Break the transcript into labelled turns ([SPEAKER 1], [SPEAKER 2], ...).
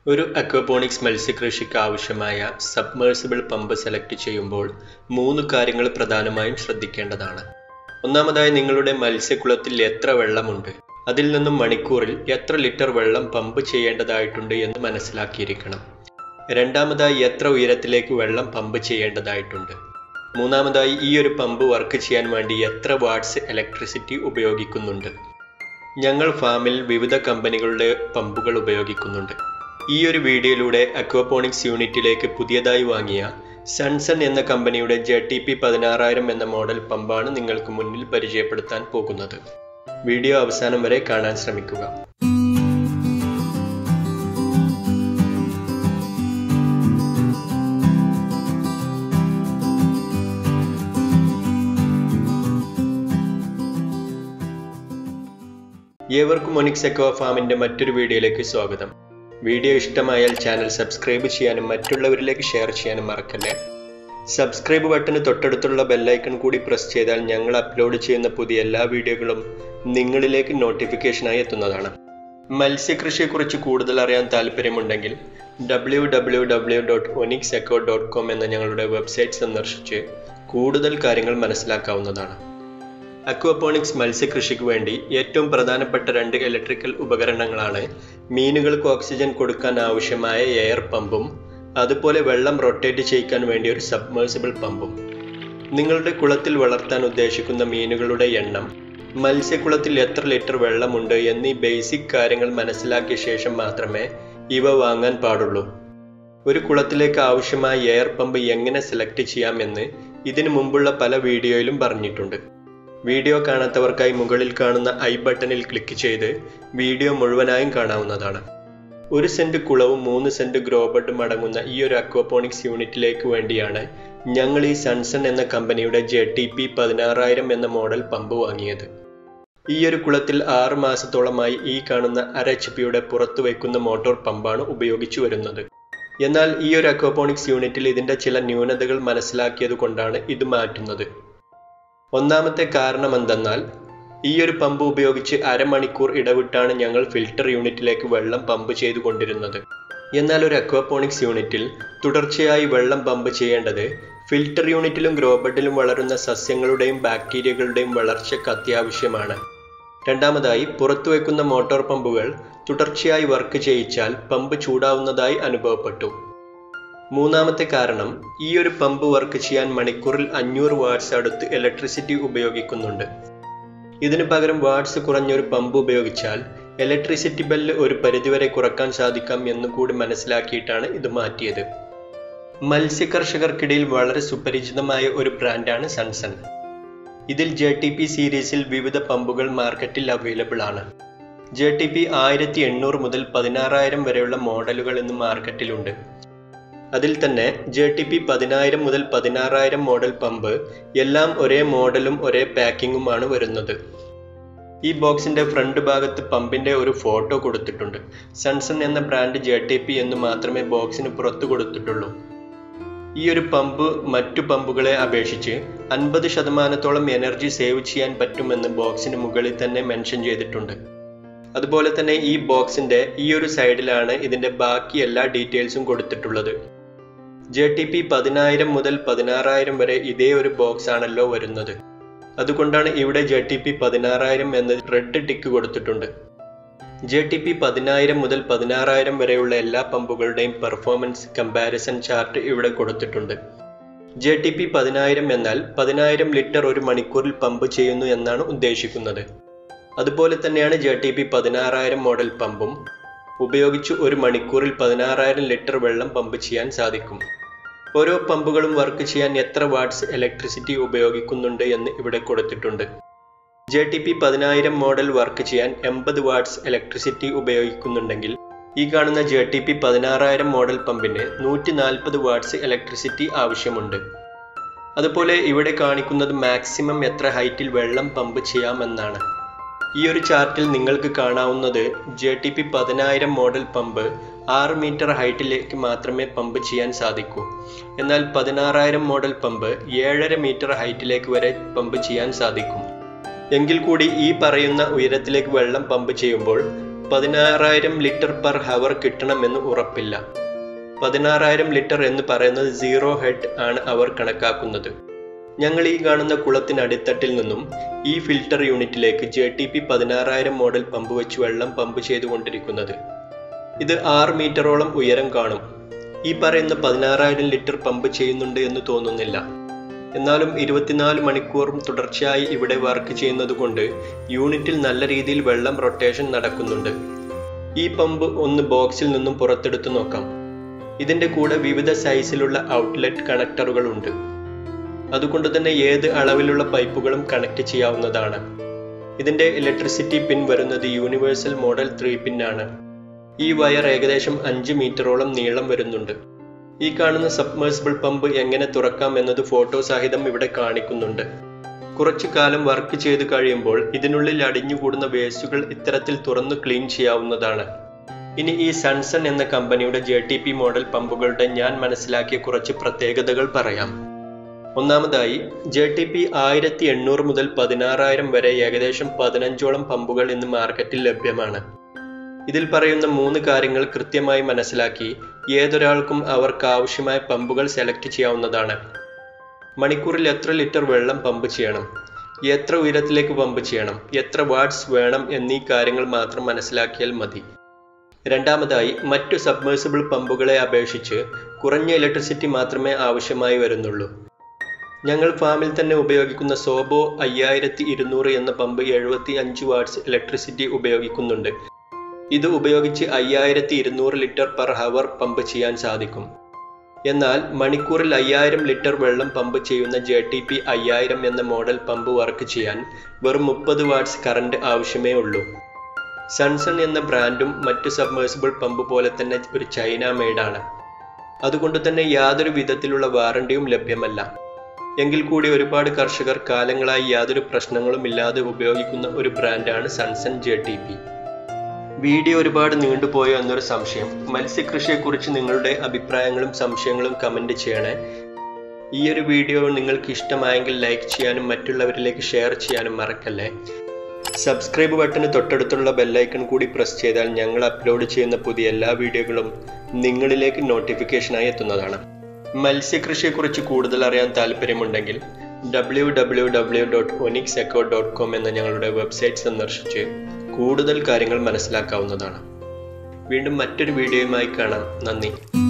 [SPEAKER 1] ഒരു അക്വപോണിക്സ് മത്സ്യകൃഷിക്ക് ആവശ്യമായ submersible pump select ചെയ്യുമ്പോൾ മൂന്ന് കാര്യങ്ങൾ പ്രധാനമായും ശ്രദ്ധിക്കേണ്ടതാണ് ഒന്നാമതായി നിങ്ങളുടെ മത്സ്യക്കുളത്തിൽ എത്ര വെള്ളമുണ്ട് അതിൽ നിന്നും മണിക്കൂറിൽ എത്ര ലിറ്റർ വെള്ളം പമ്പ് ചെയ്യേണ്ടതായിട്ടുണ്ട് എന്ന് മനസ്സിലാക്കിയിരിക്കണം രണ്ടാമതായി എത്ര ഉയരത്തിലേക്ക് വെള്ളം പമ്പ് ചെയ്യേണ്ടതായിട്ടുണ്ട് മൂന്നാമതായി ഈ ഒരു പമ്പ് വർക്ക് ചെയ്യാൻ വേണ്ടി എത്ര വാട്ട്സ് ഇലക്ട്രിസിറ്റി ഉപയോഗിക്കുന്നുണ്ട് ഞങ്ങൾ ഫാമിൽ വിവിധ കമ്പനികളുടെ പമ്പുകൾ ഉപയോഗിക്കുന്നുണ്ട് ഈ ഒരു വീഡിയോയിലൂടെ അക്വപോണിക്സ് യൂണിറ്റിലേക്ക് പുതിയതായി വാങ്ങിയ സൺസൺ എന്ന കമ്പനിയുടെ ജെ ടി പി പതിനാറായിരം എന്ന മോഡൽ പമ്പാണ് നിങ്ങൾക്ക് മുന്നിൽ പരിചയപ്പെടുത്താൻ പോകുന്നത് വീഡിയോ അവസാനം വരെ കാണാൻ ശ്രമിക്കുക ഏവർക്കും ഒനിക്സ് എക്കോ ഫാമിന്റെ മറ്റൊരു വീഡിയോയിലേക്ക് സ്വാഗതം വീഡിയോ ഇഷ്ടമായാൽ ചാനൽ സബ്സ്ക്രൈബ് ചെയ്യാനും മറ്റുള്ളവരിലേക്ക് ഷെയർ ചെയ്യാനും മറക്കല്ലേ സബ്സ്ക്രൈബ് ബട്ടന് തൊട്ടടുത്തുള്ള ബെല്ലൈക്കൺ കൂടി പ്രസ് ചെയ്താൽ ഞങ്ങൾ അപ്ലോഡ് ചെയ്യുന്ന പുതിയ എല്ലാ വീഡിയോകളും നിങ്ങളിലേക്ക് നോട്ടിഫിക്കേഷനായി എത്തുന്നതാണ് മത്സ്യകൃഷിയെക്കുറിച്ച് കൂടുതൽ അറിയാൻ താല്പര്യമുണ്ടെങ്കിൽ W W W dot Onyx echo dot com എന്ന ഞങ്ങളുടെ വെബ്സൈറ്റ് സന്ദർശിച്ച് കൂടുതൽ കാര്യങ്ങൾ മനസ്സിലാക്കാവുന്നതാണ് അക്വപോണിക്സ് മത്സ്യകൃഷിക്ക് വേണ്ടി ഏറ്റവും പ്രധാനപ്പെട്ട രണ്ട് ഇലക്ട്രിക്കൽ ഉപകരണങ്ങളാണ് മീനുകൾക്ക് ഓക്സിജൻ കൊടുക്കാൻ ആവശ്യമായ എയർ പമ്പും അതുപോലെ വെള്ളം റൊട്ടേറ്റ് ചെയ്യിക്കാൻ വേണ്ടി ഒരു സബ്മേഴ്സിബിൾ പമ്പും നിങ്ങളുടെ കുളത്തിൽ വളർത്താൻ ഉദ്ദേശിക്കുന്ന മീനുകളുടെ എണ്ണം മത്സ്യക്കുളത്തിൽ എത്ര ലിറ്റർ വെള്ളമുണ്ട് എന്നീ ബേസിക് കാര്യങ്ങൾ മനസ്സിലാക്കിയ ശേഷം മാത്രമേ ഇവ വാങ്ങാൻ പാടുള്ളൂ ഒരു കുളത്തിലേക്ക് ആവശ്യമായ എയർ പമ്പ് എങ്ങനെ സെലക്ട് ചെയ്യാമെന്ന് ഇതിനു മുമ്പുള്ള പല വീഡിയോയിലും പറഞ്ഞിട്ടുണ്ട് വീഡിയോ കാണാത്തവർക്കായി മുകളിൽ കാണുന്ന ഐ ബട്ടണിൽ ക്ലിക്ക് ചെയ്ത് വീഡിയോ മുഴുവനായും കാണാവുന്നതാണ് ഒരു സെന്റ് കുളവും മൂന്ന് സെന്റ് ഗ്രോബഡും അടങ്ങുന്ന ഈ ഒരു അക്വപോണിക്സ് യൂണിറ്റിലേക്ക് വേണ്ടിയാണ് ഞങ്ങൾ ഈ സൺസൺ എന്ന കമ്പനിയുടെ ജെ ടി പി പതിനാറായിരം എന്ന മോഡൽ പമ്പ് വാങ്ങിയത് ഈ ഒരു കുളത്തിൽ ആറ് മാസത്തോളമായി ഈ കാണുന്ന അര എച്ച് പിയുടെ പുറത്തു വയ്ക്കുന്ന മോട്ടോർ പമ്പാണ് ഉപയോഗിച്ചു വരുന്നത് എന്നാൽ ഈ ഒരു അക്വപോണിക്സ് യൂണിറ്റിൽ ഇതിന്റെ ചില ന്യൂനതകൾ മനസ്സിലാക്കിയത് കൊണ്ടാണ് ഇത് മാറ്റുന്നത് ഒന്നാമത്തെ കാരണം എന്തെന്നാൽ ഈ ഒരു പമ്പ് ഉപയോഗിച്ച് അരമണിക്കൂർ ഇടവിട്ടാണ് ഞങ്ങൾ ഫിൽട്ടർ യൂണിറ്റിലേക്ക് വെള്ളം പമ്പ് ചെയ്തുകൊണ്ടിരുന്നത് എന്നാൽ ഒരു അക്വാപോണിക്സ് യൂണിറ്റിൽ തുടർച്ചയായി വെള്ളം പമ്പ് ചെയ്യേണ്ടത് ഫിൽട്ടർ യൂണിറ്റിലും ഗ്രോബഡിലും വളരുന്ന സസ്യങ്ങളുടെയും ബാക്ടീരിയകളുടെയും വളർച്ചയ്ക്ക് അത്യാവശ്യമാണ് രണ്ടാമതായി പുറത്തു വയ്ക്കുന്ന മോട്ടോർ പമ്പുകൾ തുടർച്ചയായി വർക്ക് ചെയ്യിച്ചാൽ പമ്പ് ചൂടാവുന്നതായി അനുഭവപ്പെട്ടു മൂന്നാമത്തെ കാരണം ഈ ഒരു പമ്പ് വർക്ക് ചെയ്യാൻ മണിക്കൂറിൽ അഞ്ഞൂറ് വാട്ട്സ് അടുത്ത് ഇലക്ട്രിസിറ്റി ഉപയോഗിക്കുന്നുണ്ട് ഇതിനു പകരം വാട്ട്സ് കുറഞ്ഞൊരു പമ്പ് ഉപയോഗിച്ചാൽ ഇലക്ട്രിസിറ്റി ബില്ല് ഒരു പരിധിവരെ കുറക്കാൻ സാധിക്കാം എന്ന് കൂടി മനസ്സിലാക്കിയിട്ടാണ് ഇത് മാറ്റിയത് മത്സ്യകർഷകർക്കിടയിൽ വളരെ സുപരിചിതമായ ഒരു ബ്രാൻഡാണ് സൺസൺ ഇതിൽ ജെ ടി പി സീരീസിൽ വിവിധ പമ്പുകൾ മാർക്കറ്റിൽ അവൈലബിൾ ആണ് ജെ ടി പി ആയിരത്തി എണ്ണൂറ് മുതൽ പതിനാറായിരം വരെയുള്ള മോഡലുകൾ ഇന്ന് മാർക്കറ്റിലുണ്ട് അതിൽ തന്നെ ജെ ടി പി പതിനായിരം മുതൽ പതിനാറായിരം മോഡൽ പമ്പ് എല്ലാം ഒരേ മോഡലും ഒരേ പാക്കിങ്ങുമാണ് വരുന്നത് ഈ ബോക്സിന്റെ ഫ്രണ്ട് ഭാഗത്ത് പമ്പിന്റെ ഒരു ഫോട്ടോ കൊടുത്തിട്ടുണ്ട് സൺസൺ എന്ന ബ്രാൻഡ് ജെ ടി പി എന്ന് മാത്രമേ ബോക്സിന് പുറത്തു കൊടുത്തിട്ടുള്ളൂ ഈ ഒരു പമ്പ് മറ്റു പമ്പുകളെ അപേക്ഷിച്ച് അൻപത് ശതമാനത്തോളം എനർജി സേവ് ചെയ്യാൻ പറ്റുമെന്ന് ബോക്സിന് മുകളിൽ തന്നെ മെൻഷൻ ചെയ്തിട്ടുണ്ട് അതുപോലെ തന്നെ ഈ ബോക്സിന്റെ ഈ ഒരു സൈഡിലാണ് ഇതിന്റെ ബാക്കി എല്ലാ ഡീറ്റെയിൽസും കൊടുത്തിട്ടുള്ളത് ജെ ടി പി പതിനായിരം മുതൽ പതിനാറായിരം വരെ ഇതേ ഒരു ബോക്സ് ആണല്ലോ വരുന്നത് അതുകൊണ്ടാണ് ഇവിടെ ജെ ടി പി പതിനാറായിരം എന്ന് റെഡ് ടിക്ക് കൊടുത്തിട്ടുണ്ട് ജെ ടി പി പതിനായിരം മുതൽ പതിനാറായിരം വരെയുള്ള എല്ലാ പമ്പുകളുടെയും പെർഫോമൻസ് കമ്പാരിസൺ ചാർട്ട് ഇവിടെ കൊടുത്തിട്ടുണ്ട് ജെ ടി പി പതിനായിരം എന്നാൽ പതിനായിരം ലിറ്റർ ഒരു മണിക്കൂറിൽ പമ്പ് ചെയ്യുന്നു എന്നാണ് ഉദ്ദേശിക്കുന്നത് അതുപോലെ തന്നെയാണ് ജെ ടി പി പതിനാറായിരം മോഡൽ പമ്പും ഉപയോഗിച്ച് ഒരു മണിക്കൂറിൽ പതിനാറായിരം ലിറ്റർ വെള്ളം പമ്പ് ചെയ്യാൻ സാധിക്കും ഓരോ പമ്പുകളും വർക്ക് ചെയ്യാൻ എത്ര വാട്ട്സ് ഇലക്ട്രിസിറ്റി ഉപയോഗിക്കുന്നുണ്ട് എന്ന് ഇവിടെ കൊടുത്തിട്ടുണ്ട് ജെ ടി പി പതിനായിരം മോഡൽ വർക്ക് ചെയ്യാൻ എൺപത് വാട്ട്സ് ഇലക്ട്രിസിറ്റി ഉപയോഗിക്കുന്നുണ്ടെങ്കിൽ ഈ കാണുന്ന ജെ ടി പി പതിനാറായിരം മോഡൽ പമ്പിന് നൂറ്റി നാൽപ്പത് വാട്ട്സ് ഇലക്ട്രിസിറ്റി ആവശ്യമുണ്ട് അതുപോലെ ഇവിടെ കാണിക്കുന്നത് മാക്സിമം എത്ര ഹൈറ്റിൽ വെള്ളം പമ്പ് ചെയ്യാമെന്നാണ് ഈ ഒരു ചാർട്ടിൽ നിങ്ങൾക്ക് കാണാവുന്നത് ജെ ടി പി പതിനായിരം മോഡൽ പമ്പ് ആറ് മീറ്റർ ഹൈറ്റിലേക്ക് മാത്രമേ പമ്പ് ചെയ്യാൻ സാധിക്കൂ എന്നാൽ പതിനാറായിരം മോഡൽ പമ്പ് ഏഴര മീറ്റർ ഹൈറ്റിലേക്ക് വരെ പമ്പ് ചെയ്യാൻ സാധിക്കും എങ്കിൽ കൂടി ഈ പറയുന്ന ഉയരത്തിലേക്ക് വെള്ളം പമ്പ് ചെയ്യുമ്പോൾ പതിനാറായിരം ലിറ്റർ പെർ ഹവർ കിട്ടണമെന്ന് ഉറപ്പില്ല പതിനാറായിരം ലിറ്റർ എന്ന് പറയുന്നത് സീറോ ഹെഡ് ആണ് അവർ കണക്കാക്കുന്നത് ഞങ്ങൾ ഈ കാണുന്ന കുളത്തിനടിത്തട്ടിൽ നിന്നും ഈ ഫിൽട്ടർ യൂണിറ്റിലേക്ക് ജെ ടി പി പതിനാറായിരം മോഡൽ പമ്പ് വെച്ച് വെള്ളം പമ്പ് ചെയ്തുകൊണ്ടിരിക്കുന്നത് ഇത് ആറ് മീറ്ററോളം ഉയരം കാണും ഈ പറയുന്ന പതിനാറായിരം ലിറ്റർ പമ്പ് ചെയ്യുന്നുണ്ട് എന്ന് തോന്നുന്നില്ല എന്നാലും ഇരുപത്തിനാല് മണിക്കൂറും തുടർച്ചയായി ഇവിടെ വർക്ക് ചെയ്യുന്നത് കൊണ്ട് യൂണിറ്റിൽ നല്ല രീതിയിൽ വെള്ളം റൊട്ടേഷൻ നടക്കുന്നുണ്ട് ഈ പമ്പ് ഒന്ന് ബോക്സിൽ നിന്നും പുറത്തെടുത്ത് നോക്കാം ഇതിന്റെ കൂടെ വിവിധ സൈസിലുള്ള ഔട്ട്ലെറ്റ് കണക്ടറുകൾ ഉണ്ട് അതുകൊണ്ട് തന്നെ ഏത് അളവിലുള്ള പൈപ്പുകളും കണക്ട് ചെയ്യാവുന്നതാണ് ഇതിന്റെ ഇലക്ട്രിസിറ്റി പിൻ വരുന്നത് യൂണിവേഴ്സൽ മോഡൽ ത്രീ പിൻ ആണ് ഈ വയർ ഏകദേശം അഞ്ച് മീറ്ററോളം നീളം വരുന്നുണ്ട് ഈ കാണുന്ന സബ്മേഴ്സിബിൾ പമ്പ് എങ്ങനെ തുറക്കാം എന്നത് ഫോട്ടോ സഹിതം ഇവിടെ കാണിക്കുന്നുണ്ട് കുറച്ചു കാലം വർക്ക് ചെയ്ത് കഴിയുമ്പോൾ ഇതിനുള്ളിൽ അടിഞ്ഞുകൂടുന്ന വേസ്റ്റുകൾ ഇത്തരത്തിൽ തുറന്നു ക്ലീൻ ചെയ്യാവുന്നതാണ് ഇനി ഈ സൺസൺ എന്ന കമ്പനിയുടെ ജെ ടി പി മോഡൽ പമ്പുകളുടെ ഞാൻ മനസ്സിലാക്കിയ കുറച്ച് പ്രത്യേകതകൾ പറയാം ഒന്നാമതായി ജെ ടി പി ആയിരത്തി എണ്ണൂറ് മുതൽ പതിനാറായിരം വരെ ഏകദേശം പതിനഞ്ചോളം പമ്പുകൾ ഇന്ന് മാർക്കറ്റിൽ ലഭ്യമാണ് ഇതിൽ പറയുന്ന മൂന്ന് കാര്യങ്ങൾ കൃത്യമായി മനസ്സിലാക്കി ഏതൊരാൾക്കും അവർക്ക് ആവശ്യമായ പമ്പുകൾ സെലക്ട് ചെയ്യാവുന്നതാണ് മണിക്കൂറിൽ എത്ര ലിറ്റർ വെള്ളം പമ്പ് ചെയ്യണം എത്ര ഉയരത്തിലേക്ക് പമ്പ് ചെയ്യണം എത്ര വാട്ട്സ് വേണം എന്നീ കാര്യങ്ങൾ മാത്രം മനസ്സിലാക്കിയാൽ മതി രണ്ടാമതായി മറ്റു സബ്മേഴ്സിബിൾ പമ്പുകളെ അപേക്ഷിച്ച് കുറഞ്ഞ ഇലക്ട്രിസിറ്റി മാത്രമേ ആവശ്യമായി വരുന്നുള്ളൂ ഞങ്ങൾ ഫാമിൽ തന്നെ ഉപയോഗിക്കുന്ന സോബോ അയ്യായിരത്തി ഇരുന്നൂറ് എന്ന പമ്പ് എഴുപത്തി അഞ്ച് വാട്ട്സ് ഇലക്ട്രിസിറ്റി ഉപയോഗിക്കുന്നുണ്ട് ഇത് ഉപയോഗിച്ച് അയ്യായിരത്തി ഇരുന്നൂറ് ലിറ്റർ പെർ ഹവർ പമ്പ് ചെയ്യാൻ സാധിക്കും എന്നാൽ മണിക്കൂറിൽ അയ്യായിരം ലിറ്റർ വെള്ളം പമ്പ് ചെയ്യുന്ന ജെ ടി പി അയ്യായിരം എന്ന മോഡൽ പമ്പ് വർക്ക് ചെയ്യാൻ വെറും മുപ്പത് വാട്ട്സ് കറണ്ട് ആവശ്യമേ ഉള്ളൂ സൺസൺ എന്ന ബ്രാൻഡും മറ്റു സബ്മേഴ്സിബിൾ പമ്പ് പോലെ തന്നെ ഒരു ചൈന മെയ്ഡാണ് അതുകൊണ്ട് തന്നെ യാതൊരു വിധത്തിലുള്ള വാറണ്ടിയും ലഭ്യമല്ല എങ്കിൽ കൂടി ഒരുപാട് കർഷകർ കാലങ്ങളായി യാതൊരു പ്രശ്നങ്ങളും ഇല്ലാതെ ഉപയോഗിക്കുന്ന ഒരു ബ്രാൻഡാണ് Sunsun J T P video ഒരുപാട് നീണ്ടുപോയോ എന്നൊരു സംശയം മത്സ്യകൃഷിയെക്കുറിച്ച് നിങ്ങളുടെ അഭിപ്രായങ്ങളും സംശയങ്ങളും കമൻറ്റ് ചെയ്യണേ ഈ ഒരു വീഡിയോ നിങ്ങൾക്ക് ഇഷ്ടമായെങ്കിൽ ലൈക്ക് ചെയ്യാനും മറ്റുള്ളവരിലേക്ക് ഷെയർ ചെയ്യാനും മറക്കല്ലേ സബ്സ്ക്രൈബ് ബട്ടന് തൊട്ടടുത്തുള്ള ബെല്ലൈക്കൺ കൂടി പ്രസ് ചെയ്താൽ ഞങ്ങൾ അപ്ലോഡ് ചെയ്യുന്ന പുതിയ എല്ലാ വീഡിയോകളും നിങ്ങളിലേക്ക് നോട്ടിഫിക്കേഷനായി എത്തുന്നതാണ് മത്സ്യകൃഷിയെക്കുറിച്ച് കൂടുതൽ അറിയാൻ താല്പര്യമുണ്ടെങ്കിൽ W W W dot Onyx echo dot com എന്ന ഞങ്ങളുടെ വെബ്സൈറ്റ് സന്ദർശിച്ച് കൂടുതൽ കാര്യങ്ങൾ മനസ്സിലാക്കാവുന്നതാണ് വീണ്ടും മറ്റൊരു വീഡിയോയുമായി കാണാം നന്ദി